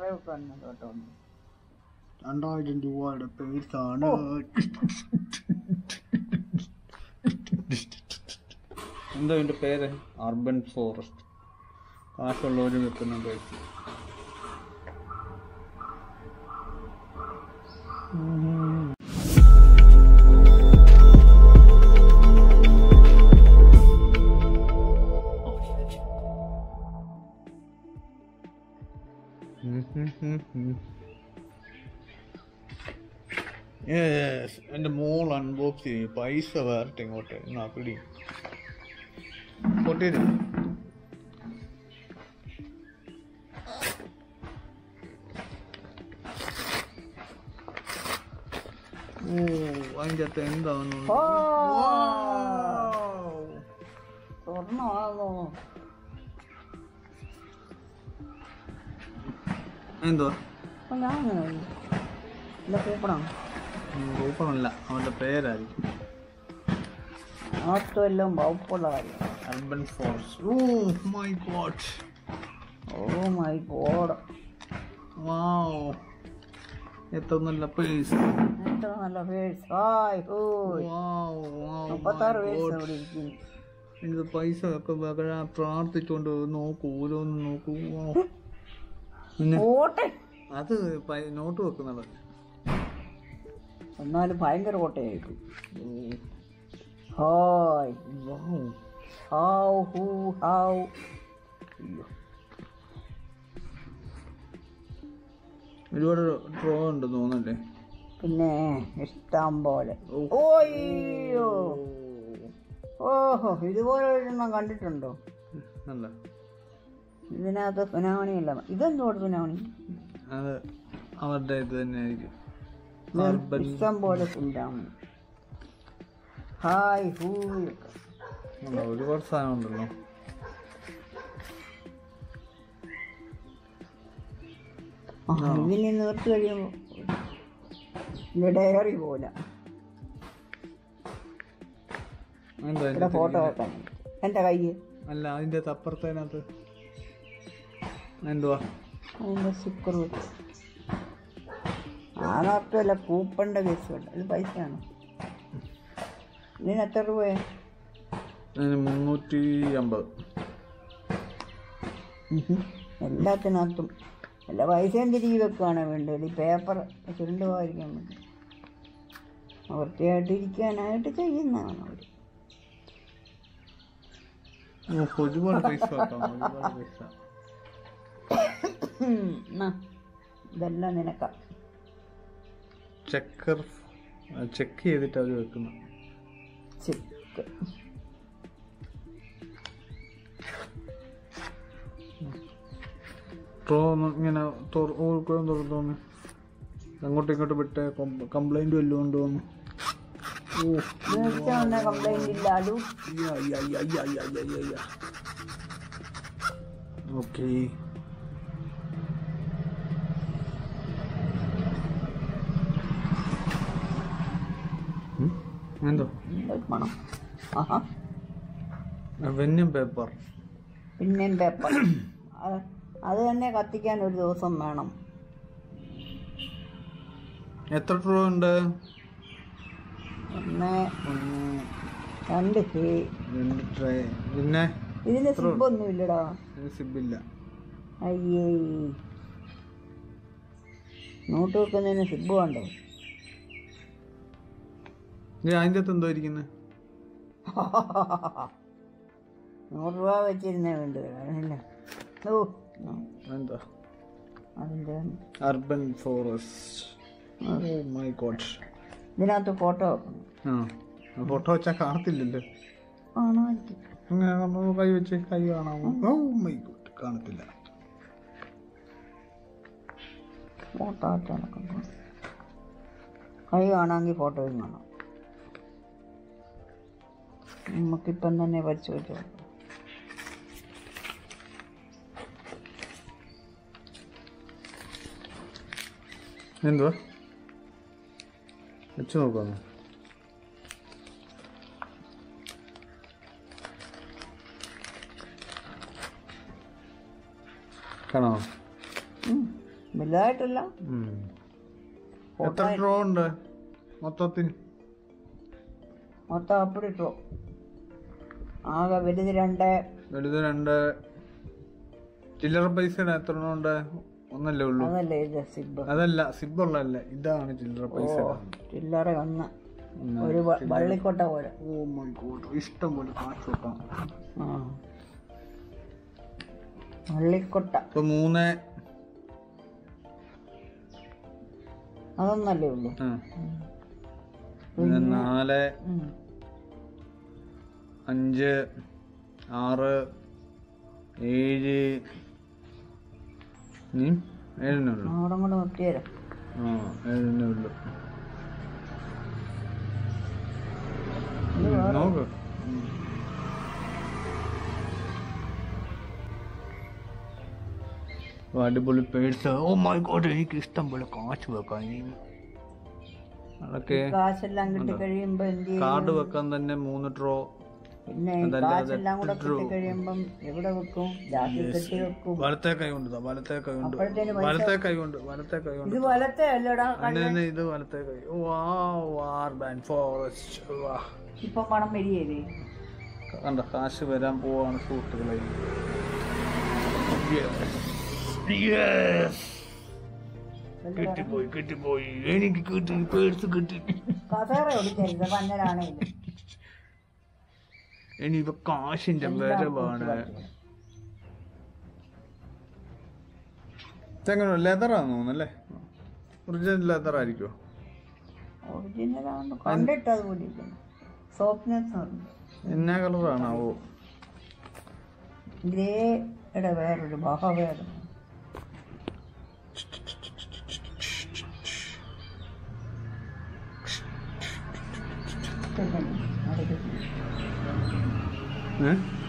നിറയൊക്കെ ഉണ്ട് കേട്ടോ രണ്ടായിരം രൂപയുടെ പേഴ്സാണ് എന്താ ഇതിന്റെ പേര് അർബൻ ഫോറസ്റ്റ് കാശുള്ളവർ വെക്കുന്ന പേഴ്സ് യെസ് എൻ്റെ മോൾ അൺബോക്സ് ചെയ്യും പൈസ വേറിട്ട് ഇങ്ങോട്ട് എന്നാ പിടി പൊട്ടിയത് ഓ അതിൻ്റെ അകത്ത് എന്താണ് സ്വർണ്ണമാണോ എന്തുവാ അപ്പൊ ഞാൻ അങ്ങനെ ഇല്ല കൂപ്പണം കൂപ്പണല്ല അവൻ്റെ പേരായിരിക്കും ആർക്കും എല്ലാം വകുപ്പുള്ള കാര്യം urban forest oh my god oh my god wow എത്ര നല്ല പേഴ്സ് എത്ര നല്ല പേഴ്സ് ഹായ് ഹോയ് വാവ് വാവ് മുപ്പത്താറ് പേഴ്സ് അവിടെ ഇരിക്കുന്നു എനിക്ക് പൈസ ഒക്കെ വെക്കാൻ പ്രാർത്ഥിച്ചുകൊണ്ട് നോക്കൂ ഓരോന്ന് നോക്കൂ wow. പിന്നെ ഓട്ടെ അത് പൈ- നോട്ട് വെക്കുന്നത് എന്നാലും ഭയങ്കര ഓട്ടയായിട്ട് hi wow how who how അയ്യോ ഒരുപാട് ഡ്രോ ഉണ്ട് തോന്നല്ലേ പിന്നെ ഇഷ്ടം പോലെ ഓ. ഓയ്യോ ഓഹോ ഇതുപോലെ ഒരെണ്ണം കണ്ടിട്ടുണ്ടോ അല്ല ഇതിനകത്ത് സുനാമണിയല്ല ഇതെന്തോട് സുനാമണി അത് അവരുടെ ഇത് തന്നെയായിരിക്കും ഇത് അർബൻ ഇഷ്ടം പോലെ സുനാമണി ഹായ് ഹൂ അല്ല, ഒരുപാട് സാധനം ഉണ്ടല്ലോ ആ, ഇതിനെ നിർത്തി കഴിയുമ്പോൾ ഇതിന്റെ ഡയറി പോലെ എന്താ ഇവിടെ ഫോട്ടോ വെക്കാൻ എൻ്റെ കയ്യിൽ അല്ല അതിൻ്റെ അപ്പുറത്തേനകത്ത് എന്തുവാ അതിൻ്റെ സ്റ്റിക്കർ വെച്ച് ആണാർക്കല്ല കൂപ്പണിൻ്റെ കേസ് വേണ്ട ഇത് പൈസയാണ് ഇതിന് എത്ര രൂപ അതിന് മുന്നൂറ്റി അമ്പത് എല്ലാത്തിനകത്തും എല്ലാ പൈസയും തിരികെ വെക്കുകയാണ് വേണ്ടത് ഈ പേപ്പർ ചുരുണ്ട് പോകാതിരിക്കാൻ വേണ്ടി വൃത്തിയായിട്ടിരിക്കാനായിട്ട് ചെയ്യുന്നതാണ് അവർ ഓ, ഒരുപാട് പൈസ കേട്ടോ ഒരുപാട് പൈസ ഇതെല്ലാം നിനക്ക ചെക്കർ ചെക്ക് ചെയ്തിട്ട് അവർ വെക്കുന്നത് ചിക്ക് ട്രോ ഇങ്ങനെ ഓർക്കുകയും തുറന്നു അങ്ങോട്ടും ഇങ്ങോട്ടും വിട്ട് കംപ്ലൈന്റ് വല്ലതും ഉണ്ടോ എന്ന് നേരത്തെ കംപ്ലൈന്റ് ഇല്ലാലു ഓക്കെ എന്തോ മണം ആഹാ വെന്യം പേപ്പർ പിന്നെയും പേപ്പർ അത് അത് തന്നെ കത്തിക്കാൻ ഒരു ദിവസം വേണം എത്ര രൂപ ഉണ്ട് ഒന്ന് രണ്ട് ഹേ രണ്ട് ട്രേ പിന്നെ ഇതിന് സിബൊന്നും ഇല്ലടാ സിബില്ല അയ്യേ നോട്ട് വെക്കുന്നതിന് സിബ് വേണ്ടേ അതിൻ്റെ അകത്ത് എന്തോ ഇരിക്കുന്നത് നൂറ് രൂപ വെച്ചിരുന്നേ വേണ്ടത് അതല്ല ഓ ആ, എന്താ അതിൻ്റെ urban forest oh my god ഇതിനകത്ത് ഫോട്ടോ വെക്കണം ആ ഫോട്ടോ വെച്ചാൽ കാണത്തില്ലല്ലോ കാണുമായിരിക്കും ഇങ്ങനെ നമ്മൾ കൈ വെച്ച് കൈ കാണാമോ ഓ മൈ ഗോഡ് കാണത്തില്ല ഫോട്ടോ നടക്കുന്നു കൈ കാണാമെങ്കിൽ ഫോട്ടോയും കാണാം നമുക്കിപ്പം തന്നെ പരിശോധിച്ചു നോക്കാം. എന്തുവാ വെച്ച് നോക്കാമോ കാണാമോ ഉം. വലുതായിട്ടല്ല ഉം. എത്ര ഡ്രോ ഉണ്ട് മൊത്തത്തിൽ മൊത്തം അപ്പടി ഇട്ടോ ആകെ വലുത് രണ്ട് വലുത് രണ്ട് ചില്ലറ പൈസ എത്ര എണ്ണം ഉണ്ട് ഒന്നല്ലേ ഉള്ളൂ അതല്ലേ ഇത് സിബ് അതല്ല സിബുള്ളതല്ല ഇതാണ് ചില്ലറ പൈസ ചില്ലറ ഒന്ന് ഒരു വ- വള്ളിക്കൊട്ട പോലെ ഓ മൈ ഗോഡ് ഇഷ്ടം പോലെ കാശ് വെക്കാം ആ വള്ളിക്കൊട്ട ഇപ്പൊ മൂന്ന് അതൊന്നല്ലേ ഉള്ളൂ ആ. പിന്നെ നാല് ഉം. അഞ്ച് ആറ് ഏഴ് നീ ഏഴിനേ ഉള്ളൂ അവിടെ കൊണ്ട് നിർത്തിയാലോ ആ ഏഴിനേ ഉള്ളൂ നോക്ക് അടിപൊളി പേഴ്സ് ഓ മൈ ഗോഡ് എനിക്ക് ഇഷ്ടം പോലെ കാശ് വെക്കാം ഇനി അതൊക്കെ കാശെല്ലാം കിട്ടി കഴിയുമ്പോ എന്ത് ചെയ്യും കാർഡ് വെക്കാൻ തന്നെ മൂന്ന് ഡ്രോ പിന്നെ ഈ കാശെല്ലാം കൂടെ കിട്ടി കഴിയുമ്പം എവിടെ വെക്കും രാത്രി കെട്ടി വെക്കും വലത്തെ കൈ കൊണ്ട് ദാ, വലത്തെ കൈ കൊണ്ട് അപ്പോഴത്തേന് വലത്തെ കൈ കൊണ്ട് വലത്തെ കൈ കൊണ്ട് ഇത് വലത്തെ അല്ലടാ അതിന് തന്നെ ഇത് വലത്തെ കൈ വാർ ബാൻഡ് ഫോറസ്റ്റ് വാ ഇപ്പൊ പണം വരികയല്ലേ കണ്ട കാശ് വരാൻ പോവാണ് സുഹൃത്തുക്കളെ കിട്ടിപ്പോയി കിട്ടിപ്പോയി എനിക്ക് കിട്ടി പേഴ്സ് കിട്ടി കസേറ ഒടിച്ചരുത് പന്നലാണെങ്കിൽ ഇനി ഇപ്പൊ കാശിന്റെ വരവാണ് ചെങ്ങനെ ലെതറാന്ന് തോന്നുന്നല്ലേ ഒറിജിനൽ ലെതർ ആയിരിക്കുമോ ഒറിജിനലാണെന്ന് കണ്ടിട്ടത് പോലെ ഇരിക്കുന്നു സോഫ്റ്റ്നെസ് പറഞ്ഞു എന്നാ കളറാണാവോ ഗ്രേയുടെ വേറൊരു ഭാവവേദന ഏഹ്